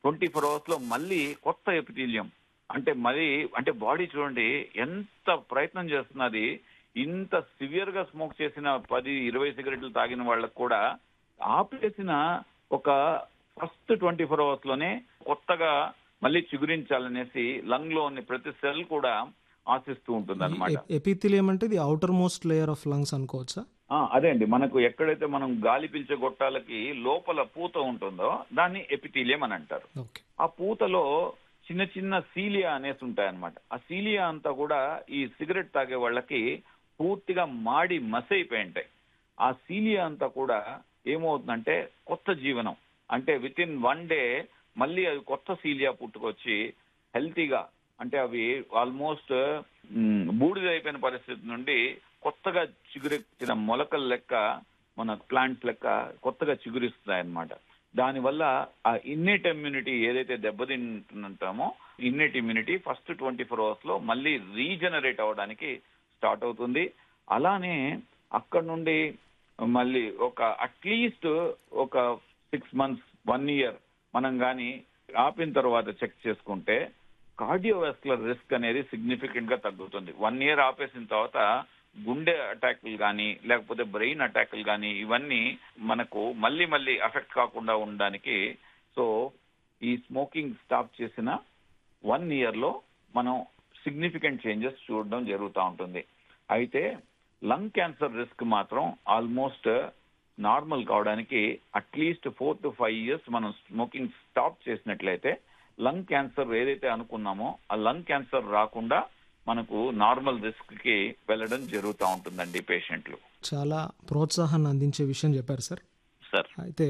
twenty four hours లో మళ్ళీ కొత్త ఎపిథీలియం అంటే మరి అంటే బాడీ చూడండి ఎంత ప్రయత్నం చేస్తున్నది ఇంత సివియర్ గా స్మోక్ చేసిన పది ఇరవై సిగరెట్లు తాగిన వాళ్ళకు కూడా ఆపేసిన ఒక ఫస్ట్ ట్వంటీ ఫోర్ అవర్స్ లోనే కొత్తగా మళ్ళీ చిగురించాలనేసి లంగ్ లో ఉన్న ప్రతి సెల్ కూడా ఆశిస్తూ ఉంటుంది అనమాట ఎపిథిలియం అంటే ఇది outer most layer of lungs అనుకోవచ్చా అదే అండి మనకు ఎక్కడైతే మనం గాలి పీల్చే గొట్టాలకి లోపల పూత ఉంటుందో దాన్ని ఎపిథీలియం అని అంటారు ఓకే ఆ పూతలో చిన్న చిన్న సీలియా అనేసి ఉంటాయన్నమాట ఆ సీలియా అంతా కూడా ఈ సిగరెట్ తాగే వాళ్ళకి పూర్తిగా మాడి మసైపోయి ఉంటాయి ఆ సీలియా అంతా కూడా ఏమవుతుందంటే కొత్త జీవనం అంటే విత్ ఇన్ వన్ డే మళ్ళీ అవి కొత్త సీలియా పుట్టుకొచ్చి హెల్తీగా అంటే అవి ఆల్మోస్ట్ బూడిదైపోయిన పరిస్థితి నుండి కొత్తగా చిగురెత్తిన మొలకల లెక్క మన ప్లాంట్స్ లెక్క కొత్తగా చిగురిస్తాయి అన్నమాట దానివల్ల ఆ ఇన్నెట్ ఇమ్యూనిటీ ఏదైతే దెబ్బతింటుంటామో innate immunity first twenty four hours లో మళ్ళీ రీజనరేట్ అవ్వడానికి స్టార్ట్ అవుతుంది అలానే అక్కడ నుండి మళ్ళీ ఒక అట్లీస్ట్ ఒక సిక్స్ మంత్స్ వన్ ఇయర్ మనం కానీ ఆపిన తర్వాత చెక్ చేసుకుంటే కార్డియోవాస్కులర్ రిస్క్ అనేది సిగ్నిఫికెంట్ గా తగ్గుతుంది వన్ ఇయర్ ఆపేసిన తర్వాత గుండె అటాక్లు కానీ లేకపోతే బ్రెయిన్ అటాక్లు కానీ ఇవన్నీ మనకు మళ్ళీ మళ్ళీ అఫెక్ట్ కాకుండా ఉండడానికి సో ఈ స్మోకింగ్ స్టాప్ చేసిన వన్ ఇయర్ లో మనం సిగ్నిఫికెంట్ చేంజెస్ చూడడం జరుగుతూ ఉంటుంది అయితే లంగ్ క్యాన్సర్ రిస్క్ మాత్రం ఆల్మోస్ట్ నార్మల్ కావడానికి at least four to five years మనం స్మోకింగ్ స్టాప్ చేసినట్లయితే లంగ్ క్యాన్సర్ ఏదైతే అనుకున్నామో ఆ లంగ్ క్యాన్సర్ రాకుండా మనకు నార్మల్ రిస్క్ కి వెళ్ళడం జరుగుతూ ఉంటుందండి పేషెంట్లు చాలా ప్రోత్సాహాన్ని అందించే విషయం చెప్పారు సార్ సార్ అయితే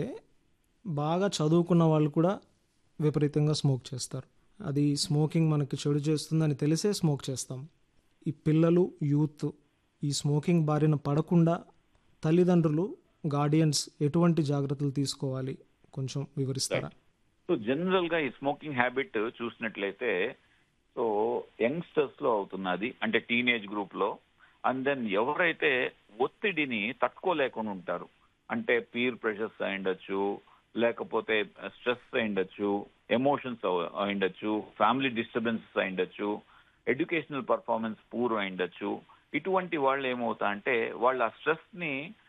బాగా చదువుకున్న వాళ్ళు కూడా విపరీతంగా స్మోక్ చేస్తారు అది స్మోకింగ్ మనకి చెడు చేస్తుందని తెలిసే స్మోక్ చేస్తాం ఈ పిల్లలు యూత్ ఈ స్మోకింగ్ బారిన పడకుండా తల్లిదండ్రులు గార్డియన్స్ ఎటువంటి జాగ్రత్తలు తీసుకోవాలి కొంచెం వివరిస్తారా సో జనరల్ గా ఈ స్మోకింగ్ హ్యాబిట్ చూసినట్లయితే సో యంగ్స్టర్స్ లో అవుతున్నది అంటే టీనేజ్ గ్రూప్ లో అండ్ దెన్ ఎవరైతే ఒత్తిడిని తట్టుకోలేకుండా ఉంటారు అంటే పీర్ ప్రెషర్స్ అయిండొచ్చు లేకపోతే స్ట్రెస్ అయిండొచ్చు ఎమోషన్స్ అయిండొచ్చు ఫ్యామిలీ డిస్టర్బెన్సెస్ అయిండొచ్చు ఎడ్యుకేషనల్ పర్ఫార్మెన్స్ పూర్ అయిండొచ్చు ఇటువంటి వాళ్ళు ఏమవుతా అంటే వాళ్ళు ఆ స్ట్రెస్ ని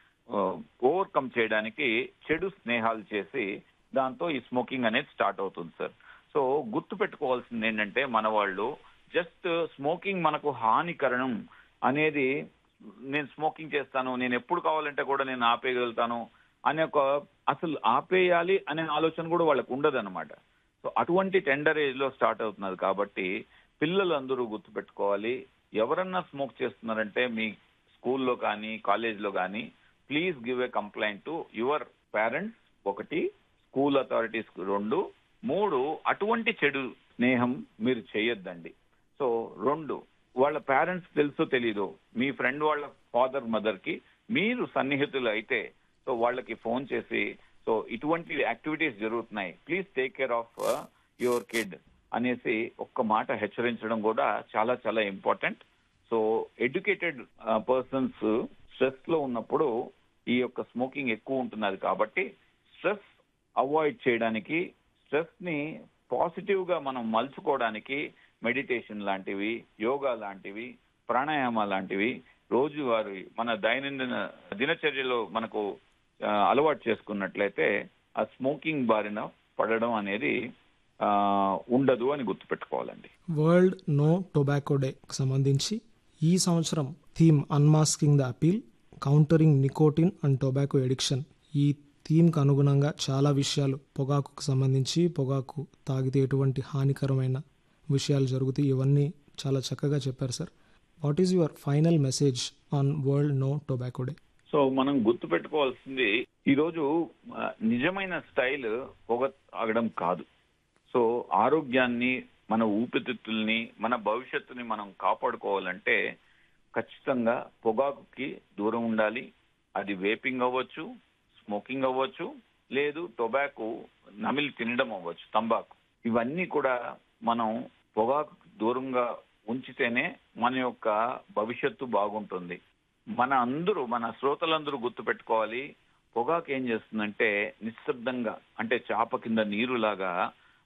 ఓవర్కమ్ చేయడానికి చెడు స్నేహాలు చేసి దాంతో ఈ స్మోకింగ్ అనేది స్టార్ట్ అవుతుంది సార్ సో గుర్తు పెట్టుకోవాల్సింది ఏంటంటే మన వాళ్ళు జస్ట్ స్మోకింగ్ మనకు హానికరణం అనేది నేను స్మోకింగ్ చేస్తాను నేను ఎప్పుడు కావాలంటే కూడా నేను ఆపేయగలుగుతాను అనే ఒక అసలు ఆపేయాలి అనే ఆలోచన కూడా వాళ్ళకు ఉండదు అనమాట సో అటువంటి టెండర్ ఏజ్ లో స్టార్ట్ అవుతున్నది కాబట్టి పిల్లలు అందరూ గుర్తుపెట్టుకోవాలి ఎవరన్నా స్మోక్ చేస్తున్నారంటే మీ స్కూల్లో కానీ కాలేజ్లో కానీ please give a complaint to your parents ఒకటి స్కూల్ అథారిటీస్ రెండు మూడు అటువంటి చెడు స్నేహం మీరు చేయొద్దండి సో రెండు వాళ్ళ పేరెంట్స్ తెలుసో తెలీదు మీ ఫ్రెండ్ వాళ్ళ ఫాదర్ మదర్ కి మీరు సన్నిహితులు అయితే సో వాళ్ళకి ఫోన్ చేసి సో ఇటువంటి యాక్టివిటీస్ జరుగుతున్నాయి please take care of your kid అనేసి ఒక్క మాట హెచ్చరించడం కూడా చాలా చాలా important so educated persons stress లో ఉన్నప్పుడు ఈ యొక్క స్మోకింగ్ ఎక్కువ ఉంటున్నది కాబట్టి స్ట్రెస్ అవాయిడ్ చేయడానికి స్ట్రెస్ ని పాజిటివ్ గా మనం మలుచుకోవడానికి మెడిటేషన్ లాంటివి యోగా లాంటివి ప్రాణాయామ లాంటివి రోజువారి మన దైనందిన దినచర్యలో మనకు ఆ, అలవాటు చేసుకున్నట్లయితే ఆ స్మోకింగ్ బారిన పడడం అనేది ఆ, ఉండదు అని గుర్తుపెట్టుకోవాలండి వరల్డ్ నో టొబాకో డే సంబంధించి ఈ సంవత్సరం theme unmasking the appeal countering nicotine and tobacco addiction ఈ థీమ్కి అనుగుణంగా చాలా విషయాలు పొగాకుకు సంబంధించి పొగాకు తాగితే ఎటువంటి హానికరమైన విషయాలు జరుగుతాయి ఇవన్నీ చాలా చక్కగా చెప్పారు sir what is your final message on world no tobacco day so మనం గుర్తుపెట్టుకోవాల్సింది ఈరోజు ఆ, నిజమైన స్టైల్ పొగ తాగడం కాదు సో ఆరోగ్యాన్ని మన ఊపిరితిత్తుల్ని మన భవిష్యత్తుని మనం కాపాడుకోవాలంటే ఖచ్చితంగా పొగాకుకి దూరం ఉండాలి అది వేపింగ్ అవ్వచ్చు స్మోకింగ్ అవ్వచ్చు లేదు టొబాకో నమిలి తినడం అవ్వచ్చు తంబాకు ఇవన్నీ కూడా మనం పొగాకు దూరంగా ఉంచితేనే మన యొక్క భవిష్యత్తు బాగుంటుంది మన అందరూ మన శ్రోతలందరూ గుర్తుపెట్టుకోవాలి పొగాకు ఏం చేస్తుందంటే నిశ్శబ్దంగా అంటే చాప కింద నీరులాగా